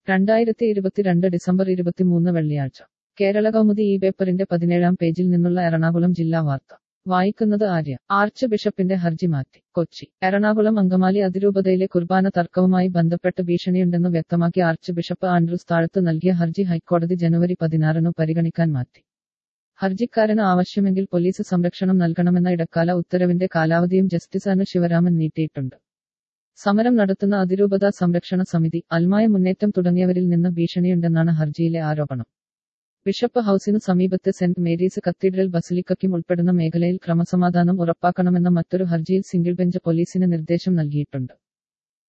രണ്ടായിരത്തി ഇരുപത്തിരണ്ട് ഡിസംബർ ഇരുപത്തിമൂന്ന് വെള്ളിയാഴ്ച കേരള കൗമുദി ഈ പേപ്പറിന്റെ പതിനേഴാം പേജിൽ നിന്നുള്ള എറണാകുളം ജില്ലാ വാർത്ത വായിക്കുന്നത് ആര്യ ആർച്ച് ബിഷപ്പിന്റെ ഹർജി മാറ്റി കൊച്ചി എറണാകുളം അങ്കമാലി അതിരൂപതയിലെ കുർബാന തർക്കവുമായി ബന്ധപ്പെട്ട് ഭീഷണിയുണ്ടെന്ന് വ്യക്തമാക്കി ആർച്ച് ബിഷപ്പ് ആൻഡ്രൂസ് താഴത്ത് നൽകിയ ഹർജി ഹൈക്കോടതി ജനുവരി പതിനാറിനു പരിഗണിക്കാൻ മാറ്റി ഹർജിക്കാരന് ആവശ്യമെങ്കിൽ പോലീസ് സംരക്ഷണം നൽകണമെന്ന ഇടക്കാല ഉത്തരവിന്റെ കാലാവധിയും ജസ്റ്റിസ് അനു ശിവരാമൻ നീട്ടിയിട്ടുണ്ട് സമരം നടത്തുന്ന അതിരൂപത സംരക്ഷണ സമിതി അൽമായ മുന്നേറ്റം തുടങ്ങിയവരിൽ നിന്ന് ഭീഷണിയുണ്ടെന്നാണ് ഹർജിയിലെ ആരോപണം ബിഷപ്പ് ഹൌസിനു സമീപത്തെ സെന്റ് മേരീസ് കത്തീഡ്രൽ ബസിലിക്കയ്ക്കും ഉൾപ്പെടുന്ന മേഖലയിൽ ക്രമസമാധാനം ഉറപ്പാക്കണമെന്ന മറ്റൊരു ഹർജിയിൽ സിംഗിൾ ബെഞ്ച് പോലീസിന് നിർദ്ദേശം നൽകിയിട്ടുണ്ട്